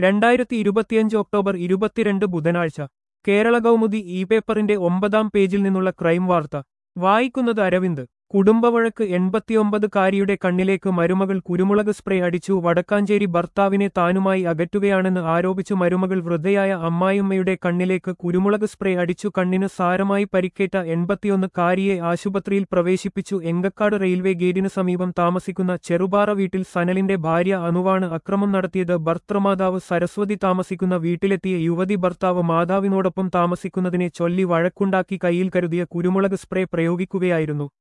രണ്ടായിരത്തി ഇരുപത്തിയഞ്ച് ഒക്ടോബർ ഇരുപത്തിരണ്ട് ബുധനാഴ്ച കേരള കൗമുദി ഇ പേപ്പറിന്റെ ഒമ്പതാം പേജിൽ നിന്നുള്ള ക്രൈം വാർത്ത വായിക്കുന്നത് അരവിന്ദ് കുടുംബവഴക്ക് എൺപത്തിയൊമ്പത് കാരിയുടെ കണ്ണിലേക്ക് മരുമകൾ കുരുമുളക് സ്പ്രേ അടിച്ചു വടക്കാഞ്ചേരി ഭർത്താവിനെ താനുമായി അകറ്റുകയാണെന്ന് ആരോപിച്ചു മരുമകൾ വൃദ്ധയായ അമ്മായിയമ്മയുടെ കണ്ണിലേക്ക് കുരുമുളക് സ്പ്രേ അടിച്ചു കണ്ണിന് സാരമായി പരിക്കേറ്റ എൺപത്തിയൊന്ന് കാരിയെ ആശുപത്രിയിൽ പ്രവേശിപ്പിച്ചു എങ്കക്കാട് റെയിൽവേ ഗേറ്റിന് സമീപം താമസിക്കുന്ന ചെറുപാറ വീട്ടിൽ സനലിന്റെ ഭാര്യ അനുവാണ് അക്രമം നടത്തിയത് ഭർത്തൃമാതാവ് സരസ്വതി താമസിക്കുന്ന വീട്ടിലെത്തിയ യുവതി ഭർത്താവ് മാതാവിനോടൊപ്പം താമസിക്കുന്നതിനെ ചൊല്ലി വഴക്കുണ്ടാക്കി കയ്യിൽ കരുതിയ കുരുമുളക് സ്പ്രേ പ്രയോഗിക്കുകയായിരുന്നു